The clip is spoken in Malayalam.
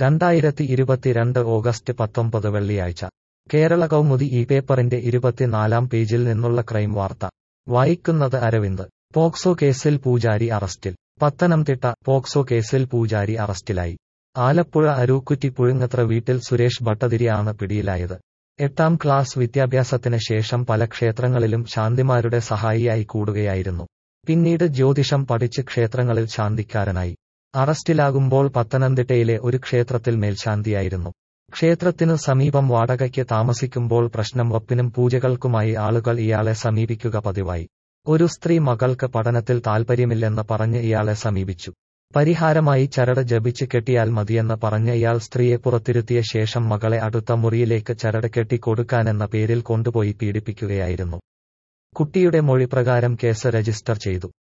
രണ്ടായിരത്തി ഇരുപത്തിരണ്ട് ഓഗസ്റ്റ് പത്തൊമ്പത് വെള്ളിയാഴ്ച കേരള കൗമുദി ഈ പേപ്പറിന്റെ ഇരുപത്തിനാലാം പേജിൽ നിന്നുള്ള ക്രൈം വാർത്ത വായിക്കുന്നത് അരവിന്ദ് പോക്സോ കേസിൽ പൂജാരി അറസ്റ്റിൽ പത്തനംതിട്ട പോക്സോ കേസിൽ പൂജാരി അറസ്റ്റിലായി ആലപ്പുഴ അരൂക്കുറ്റി പുഴുങ്ങത്ര വീട്ടിൽ സുരേഷ് ഭട്ടതിരിയാണ് പിടിയിലായത് എട്ടാം ക്ലാസ് വിദ്യാഭ്യാസത്തിന് ശേഷം പല ക്ഷേത്രങ്ങളിലും ശാന്തിമാരുടെ സഹായിയായി കൂടുകയായിരുന്നു പിന്നീട് ജ്യോതിഷം പഠിച്ച് ക്ഷേത്രങ്ങളിൽ ശാന്തിക്കാരനായി അറസ്റ്റിലാകുമ്പോൾ പത്തനംതിട്ടയിലെ ഒരു ക്ഷേത്രത്തിൽ മേൽശാന്തിയായിരുന്നു ക്ഷേത്രത്തിനു സമീപം വാടകയ്ക്ക് താമസിക്കുമ്പോൾ പ്രശ്നം വപ്പിനും പൂജകൾക്കുമായി ആളുകൾ ഇയാളെ സമീപിക്കുക പതിവായി ഒരു സ്ത്രീ മകൾക്ക് പഠനത്തിൽ താൽപ്പര്യമില്ലെന്ന് പറഞ്ഞ് ഇയാളെ സമീപിച്ചു പരിഹാരമായി ചരട് ജപിച്ച് കെട്ടിയാൽ മതിയെന്ന് പറഞ്ഞ ഇയാൾ സ്ത്രീയെ പുറത്തിരുത്തിയ ശേഷം മകളെ അടുത്ത മുറിയിലേക്ക് ചരട് കെട്ടിക്കൊടുക്കാനെന്ന പേരിൽ കൊണ്ടുപോയി പീഡിപ്പിക്കുകയായിരുന്നു കുട്ടിയുടെ മൊഴിപ്രകാരം കേസ് രജിസ്റ്റർ ചെയ്തു